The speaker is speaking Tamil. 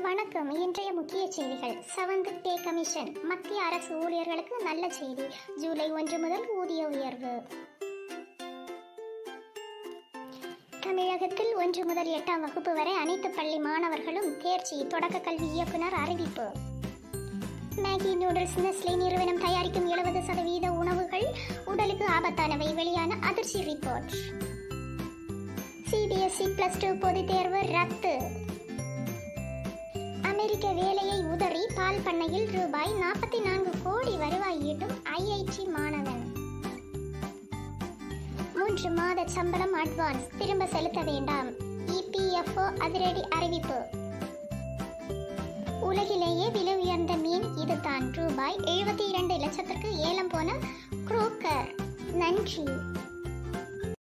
வணக்கம் இன்றைய முக்கிய செய்திகள் செவன்த் பே கமிஷன் மத்திய அரசு ஊழியர்களுக்கு நல்ல செய்தி ஜூலை ஒன்று முதல் ஊதிய உயர்வு தமிழகத்தில் ஒன்று முதல் எட்டாம் வகுப்பு வரை அனைத்து பள்ளி மாணவர்களும் தேர்ச்சி தொடக்க கல்வி இயக்குனர் அறிவிப்பு மேகி நூடுல்ஸ் நெஸ்லே நிறுவனம் தயாரிக்கும் எழுபது சதவீத உணவுகள் உடலுக்கு ஆபத்தானவை வெளியான அதிர்ச்சி ரிப்போர்ட் சிபிஎஸ்இ பிளஸ் டூ பொதுத் தேர்வு ரத்து அமெரிக்க வேலையை உதறி பால் பண்ணையில் ரூபாய் நாற்பத்தி நான்கு கோடி வருவாய் ஈட்டும் ஐஐடி மாணவன் மூன்று மாத சம்பளம் அட்வான்ஸ் திரும்ப செலுத்த வேண்டாம் இபிஎஃப்ஓ அதிரடி அறிவிப்பு உலகிலேயே விலை உயர்ந்த மீன் இதுதான் ரூபாய் எழுபத்தி இரண்டு லட்சத்திற்கு ஏலம் போன குரோக்கர் நன்றி